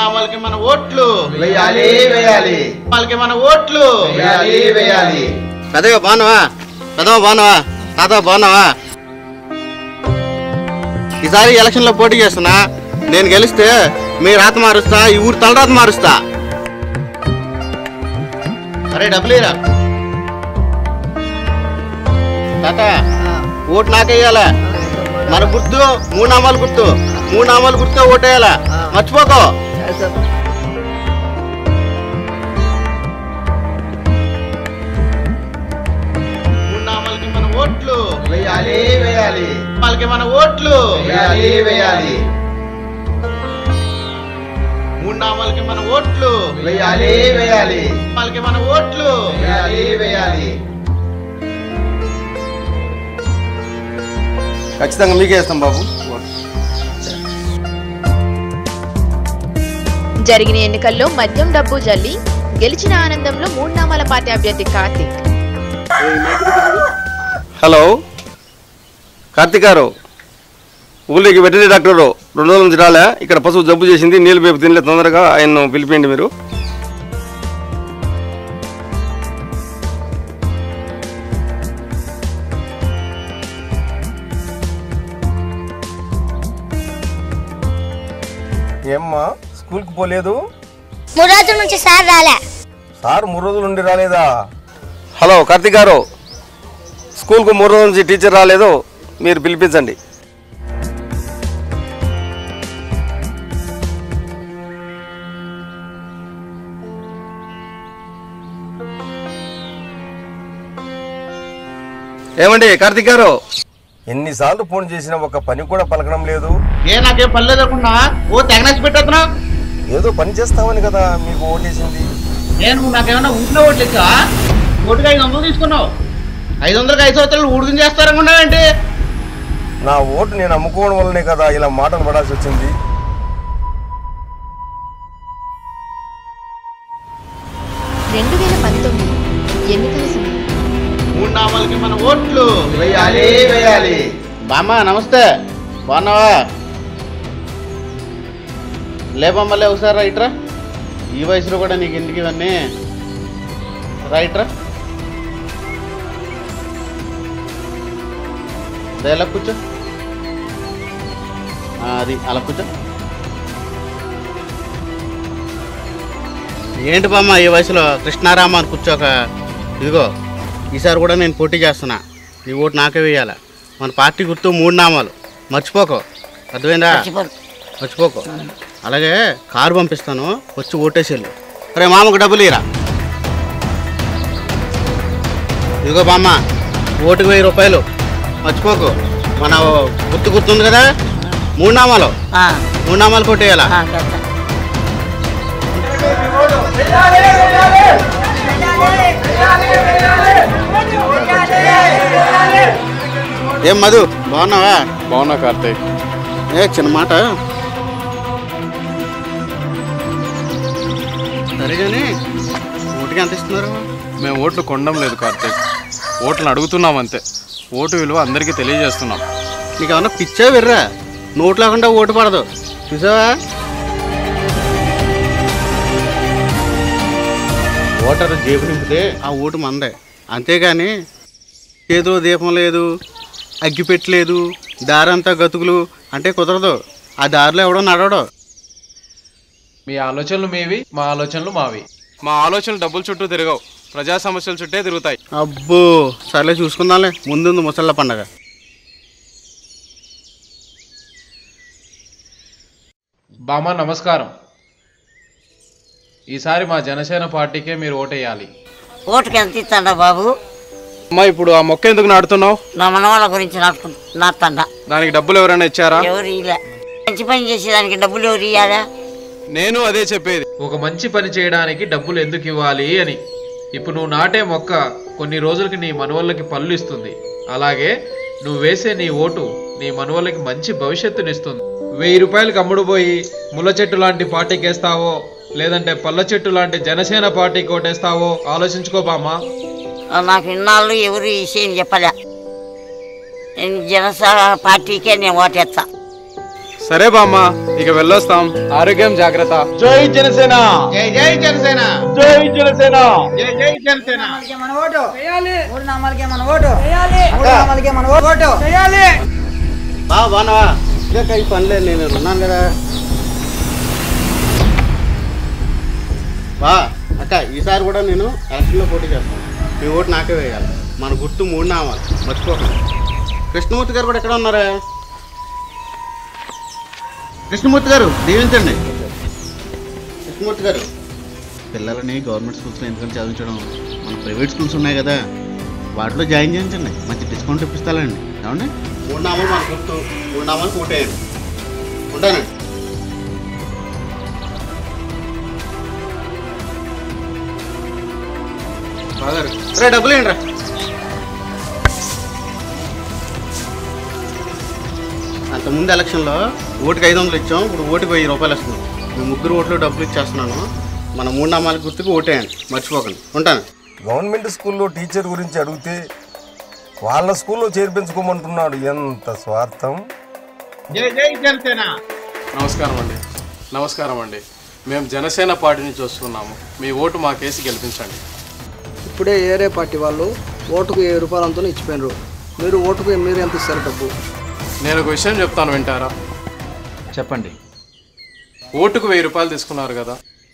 నామాలకి మన ఓట్లు వేయాలి వేయాలి వాళ్ళకి మన ఓట్లు వేయాలి వేయాలి పెద్దగా బాగున్నావా పెద్దవా బాగున్నావా తాత బాగున్నావా ఈసారి ఎలక్షన్ లో పోటీ చేస్తున్నా నేను గెలిస్తే మీ రాత మారుస్తా ఈ ఊరు తలరాత మారుస్తా అరే డబ్బులేరా తాత ఓటు నాకేయాల మన గుర్తు మూడు నామాలు గుర్తు మూడు నామాలు గుర్తు ఓటేయాల మర్చిపోకో మూడు నామాలకి మన ఓట్లు వేయాలి వేయాలి వాళ్ళకి మన ఓట్లు వేయాలి వేయాలి మూడు నామాలకి మన ఓట్లు వేయాలి వేయాలి వాళ్ళకి మన ఓట్లు వేయాలి వేయాలి ఖచ్చితంగా మీకే ఇస్తాం బాబు జరిగిన ఎన్నికల్లో మద్యం డబ్బు జల్లి గెలిచిన ఆనందంలో మూడు నామాల పార్టీ అభ్యర్థి కార్తీక్ హలో కార్తీక్ గారు ఊళ్ళోకి వెటరీ డాక్టరు రెండు రోజుల నుంచి రాలే ఇక్కడ పశువు జబ్బు చేసింది నీళ్ళు పేపు తినలే తొందరగా ఆయన్ను పిలిపియండి మీరు ఏమ్మా స్కూల్కి పోలేదు మూడు రోజుల నుంచి సార్ రాలే సార్ మూడు రోజులు నుండి రాలేదా హలో కార్తీక్ గారు స్కూల్కు మూడు రోజుల నుంచి టీచర్ రాలేదు మీరు పిలిపించండి ఏమండి కార్తీక్ గారు ఎన్నిసార్లు ఫోన్ చేసినా ఒక పని కూడా పలకడం లేదు ఏ నాకేం పని లేదనుకున్నా ఓ తెగనేసి పెట్టేస్తున్నావు ఏదో పని చేస్తామని కదా మీకు ఓటేసింది నేను నువ్వు నాకేమన్నా ఊట్లో ఓట్లు ఇచ్చా ఓటుకి ఐదు వందలు తీసుకున్నావు ఐదు వందలకి ఐదు సంవత్సరాలు ఊడికి చేస్తారనుకున్నావేంటి నా ఓటు నేను అమ్ముకోవడం వల్లనే కదా ఇలా మాటలు పడాల్సి వచ్చింది రెండు వేల పంతొమ్మిది ఎన్నికల సమయం మూడు నామాలకి మన ఓట్లు వేయాలి వేయాలి బామ్మ నమస్తే బాగున్నావా లేపమ్మ లే ఒకసారి రైట్రా ఈ వయసులో కూడా నీకు ఎందుకు ఇవన్నీ రైట్రా ఎలా కూర్చో ఆ, అది అలా కూర్చో ఏంటి బామ్మ ఈ వయసులో కృష్ణారామ అని కూర్చోక ఇదిగో ఈసారి కూడా నేను పోటీ చేస్తున్నా నీ ఓటు నాకే వేయాలి మన పార్టీ గుర్తు మూడు నామాలు మర్చిపోకో అర్థమైందా మర్చిపోకో అలాగే కారు పంపిస్తాను వచ్చి ఓటేసేళ్ళు రే మామకు డబ్బులు ఇరా ఇదిగో బామ్మ ఓటుకు వెయ్యి రూపాయలు మర్చిపోకు మన గుర్తు గుర్తుంది కదా మూడు నామాలు మూడు నామాలు కొట్టేయాలా ఏం మధు బాగున్నావా బాగున్నా కార్తీక్ ఏ చిన్న మాట సరే కానీ ఓటుకి ఎంత ఇస్తున్నారు మేము ఓట్లు కొనడం లేదు కార్తీక్ ఓట్లను అడుగుతున్నాం అంతే ఓటు విలువ అందరికీ తెలియజేస్తున్నాం నీకు ఏమన్నా పిచ్చా వెర్రా నోట్ లేకుండా ఓటు పడదు చూసావా ఓటర్ జేబు నింపితే ఆ ఓటు మందే అంతేగాని ఏదో దీపం లేదు అగ్గిపెట్టలేదు దారంతా గతుకులు అంటే కుదరదు ఆ దారిలో ఎవడో నడవడు మీ ఆలోచనలు మీవి మా ఆలోచనలు మావి మా ఆలోచనలు డబ్బుల చుట్టూ తిరగవు ప్రజా సమస్యల చుట్టే తిరుగుతాయి అబ్బో సర్లే చూసుకుందాంలే ముందుంది ముసళ్ళ పండగ బామ్మ నమస్కారం ఈసారి మా జనసేన పార్టీకే మీరు ఓటేయాలి ఓటుకి ఎంత ఇస్తాడా బాబు అమ్మా ఇప్పుడు ఆ మొక్క ఎందుకు నాటుతున్నావు నా మనవాళ్ళ గురించి నాటుకు నాటండా దానికి డబ్బులు ఎవరైనా ఇచ్చారా ఎవరు ఇలా మంచి పని చేసేదానికి డబ్బులు ఎవరు ఇయ్యాలా నేను అదే చెప్పేది ఒక మంచి పని చేయడానికి డబ్బులు ఎందుకు ఇవ్వాలి అని ఇప్పుడు నువ్వు నాటే మొక్క కొన్ని రోజులకి నీ మనవళ్ళకి పళ్ళు ఇస్తుంది అలాగే నువ్వు వేసే నీ ఓటు నీ మనవళ్ళకి మంచి భవిష్యత్తునిస్తుంది వెయ్యి రూపాయలకి అమ్ముడు పోయి ముళ్ళ చెట్టు లాంటి పార్టీకి వేస్తావో లేదంటే పళ్ళ చెట్టు లాంటి జనసేన పార్టీకి ఓటేస్తావో ఆలోచించుకో బామ్మ నాకు ఇన్నాళ్ళు ఎవరు ఈ విషయం చెప్పలే నేను జనసేన పార్టీకే నేను ఓటేస్తా సరే బామ్మ ఇక వెళ్ళొస్తాం ఆరోగ్యం జాగ్రత్త జై జనసేన జై జై జనసేన జై జనసేన జై జై జనసేన మన ఓటు మూడు నామాలకే మన ఓటు మూడు నామాలకే మన ఓటు బా బానవా ఇక ఈ పనిలేదు నేను ఉన్నాను కదా బా అక్క ఈసారి కూడా నేను ఎలక్షన్లో పోటీ చేస్తాను మీ ఓటు నాకే వేయాలి మన గుర్తు మూడు నామాలు మర్చిపోకండి కృష్ణమూర్తి గారు కూడా ఎక్కడ ఉన్నారా కృష్ణమూర్తి గారు దీవించండి కృష్ణమూర్తి గారు పిల్లలని గవర్నమెంట్ స్కూల్స్లో ఎందుకంటే చదివించడం మన ప్రైవేట్ స్కూల్స్ ఉన్నాయి కదా వాటిలో జాయిన్ చేయించండి మంచి డిస్కౌంట్ ఇప్పిస్తానండి ఏమండి మూడు నామాలు మన గుర్తు మూడు నామాలు కూటేయండి ఉంటానండి బాగారు రే డబ్బులు ఏంట్రా అంతకుముందు ఎలక్షన్లో ఓటుకి ఐదు వందలు ఇచ్చాం ఇప్పుడు ఓటుకి వెయ్యి రూపాయలు ఇస్తున్నాం మీ ముగ్గురు ఓట్లు డబ్బులు ఇచ్చేస్తున్నాను మన మూడు నామాల గుర్తుకు ఓటేయండి మర్చిపోకండి ఉంటాను గవర్నమెంట్ స్కూల్లో టీచర్ గురించి అడిగితే వాళ్ళ స్కూల్లో చేర్పించుకోమంటున్నాడు ఎంత స్వార్థం జై జై జనసేన నమస్కారం అండి నమస్కారం అండి మేము జనసేన పార్టీ నుంచి వస్తున్నాము మీ ఓటు మాకేసి గెలిపించండి ఇప్పుడే ఏరే పార్టీ వాళ్ళు ఓటుకు వెయ్యి రూపాయలంతా ఇచ్చిపోయినారు మీరు ఓటుకు మీరు ఎంత ఇస్తారు డబ్బు నేను ఒక విషయం చెప్తాను వింటారా చెప్పండి ఓటుకు వెయ్యి రూపాయలు తీసుకున్నారు కదా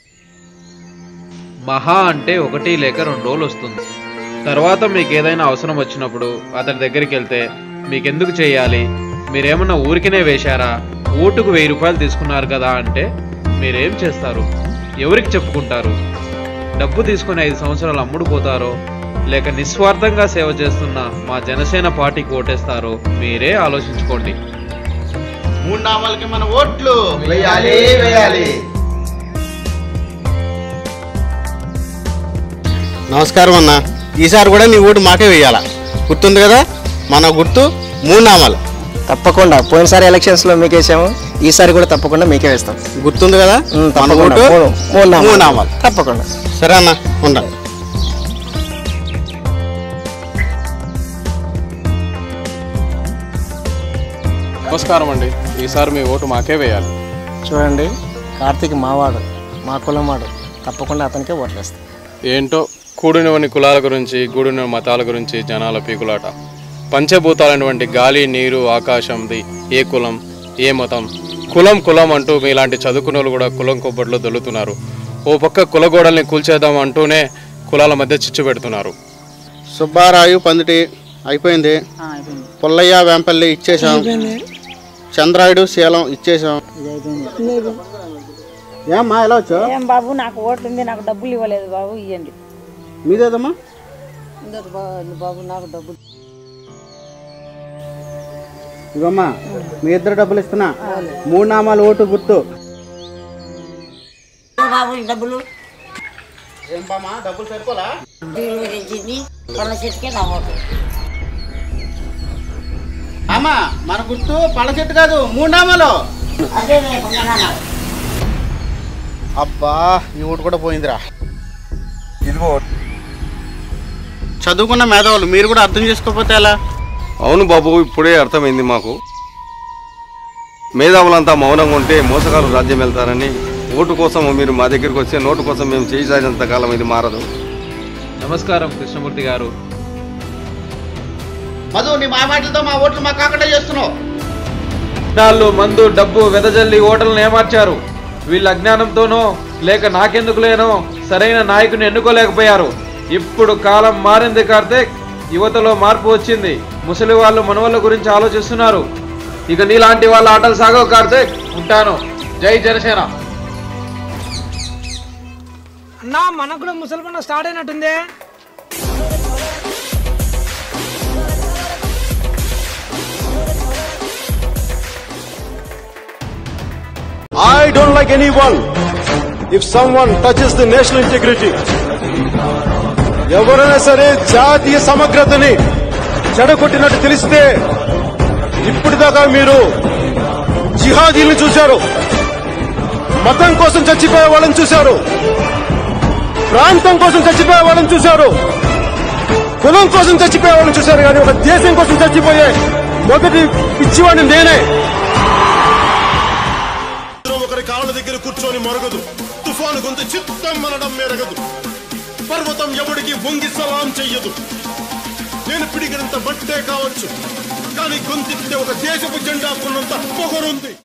మహా అంటే ఒకటి లేక రెండు రోజులు వస్తుంది తర్వాత మీకు ఏదైనా అవసరం వచ్చినప్పుడు అతని దగ్గరికి వెళ్తే మీకెందుకు చేయాలి మీరేమన్నా ఊరికినే వేశారా ఓటుకు వెయ్యి రూపాయలు తీసుకున్నారు కదా అంటే మీరేం చేస్తారు ఎవరికి చెప్పుకుంటారు డబ్బు తీసుకుని ఐదు సంవత్సరాలు అమ్ముడుపోతారో లేక నిస్వార్థంగా సేవ చేస్తున్న మా జనసేన పార్టీకి ఓటేస్తారో మీరే ఆలోచించుకోండి మూడు నామాలకి మన ఓట్లు వేయాలి వేయాలి నమస్కారం అన్న ఈసారి కూడా నీ ఓటు మాకే వేయాలా గుర్తుంది కదా మన గుర్తు మూడు నామాలు తప్పకుండా పోయినసారి ఎలక్షన్స్ లో మీకే వేసాము ఈసారి కూడా తప్పకుండా మీకే వేస్తాం గుర్తుంది కదా ఉమ్, మన తప్పకుండా. ఓటు మూడు- మూడు నామాలు. మూడు నామాలు తప్పకుండా సరే అన్న ఉండ నమస్కారం అండి ఈసారి మీ ఓటు మాకే వేయాలి చూడండి కార్తీక్ మావాడు మా కులం వాడు తప్పకుండా అతనికే ఓట్లేస్తాం ఏంటో కూడినవని కులాల గురించి గూడిన మతాల గురించి జనాల పీకులాట పంచభూతాలైనటువంటి గాలి నీరు ఆకాశంది ఏ కులం ఏ మతం కులం కులం అంటూ మీలాంటి చదువుకున్న వాళ్ళు కూడా కులం కొబ్బట్లో దొల్లుతున్నారు ఓ పక్క కులగోడల్ని కూల్చేద్దాం అంటూనే కులాల మధ్య చిచ్చు పెడుతున్నారు సుబ్బారాయు పందిటి అయిపోయింది పుల్లయ్య వేంపల్లి ఇచ్చేసాం చంద్రాయుడు శీలం ఇచ్చేసాం ఏమ్మా ఎలా వచ్చా ఏం బాబు నాకు ఓట్లు ఉంది నాకు డబ్బులు ఇవ్వలేదు బాబు ఇవ్వండి మీదేదమ్మా బాబు నాకు డబ్బులు ఇవమ్మా మీ ఇద్దరు డబ్బులు ఇస్తున్నా మూడు నామాలు ఓటు గుర్తు బాబు ఈ డబ్బులు ఏం బామ్మా డబ్బులు సరిపోలా దీని మీద ఇచ్చింది పళ్ళ చెట్టుకే నా ఓటు అమ్మా మన గుర్తు పళ్ళ చెట్టు కాదు మూడు నామాలు అదే నేను కొన్నాను. అబ్బా ఈ ఓటు కూడా పోయిందిరా ఇదిగో చదువుకున్న మేధావులు మీరు కూడా అర్థం చేసుకోకపోతే ఎలా అవును బాబు ఇప్పుడే అర్థమైంది మాకు మేధావులంతా మౌనంగా ఉంటే మోసగాలు రాజ్యం వెళ్తారని ఓటు కోసం మీరు మా దగ్గరికి వస్తే నోటు కోసం మేము చేసేంత కాలం ఇది మారదు నమస్కారం కృష్ణమూర్తి గారు మధు నీ మా మాటలతో మా ఓట్లు మా కాకుండా చేస్తున్నావు నాళ్ళు మందు డబ్బు వెదజల్లి ఓటర్లను ఏమార్చారు వీళ్ళ అజ్ఞానంతోనో లేక నాకెందుకులేనో సరైన నాయకుని ఎన్నుకోలేకపోయారు ఇప్పుడు కాలం మారింది కార్తీక్ యువతలో మార్పు వచ్చింది ముసలి వాళ్ళు మనవళ్ళ గురించి ఆలోచిస్తున్నారు ఇక నీలాంటి వాళ్ళ ఆటలు సాగవు కార్తీక్ ఉంటాను జై జనసేన అన్నా మనకు కూడా ముసలి పండుగ స్టార్ట్ అయినట్టుంది I don't like anyone if someone touches the national integrity. ఎవరైనా సరే జాతీయ సమగ్రతని చెడగొట్టినట్టు తెలిస్తే ఇప్పటిదాకా మీరు జిహాదీలను చూశారు మతం కోసం చచ్చిపోయే వాళ్ళని చూశారు ప్రాంతం కోసం చచ్చిపోయే వాళ్ళని చూశారు కులం కోసం చచ్చిపోయే వాళ్ళని చూశారు కానీ ఒక దేశం కోసం చచ్చిపోయే మొదటి పిచ్చివాడిని నేనే కాళ్ళ దగ్గర కూర్చొని మొరగదు తుఫాను గొంతు చిత్తం మనడం మెరగదు పర్వతం ఎవడికి వంగి సలాం చెయ్యదు నేను పిడిగినంత బట్టే కావచ్చు కానీ గొంతెత్తే ఒక దేశపు జెండా కొన్నంత పొగరుంది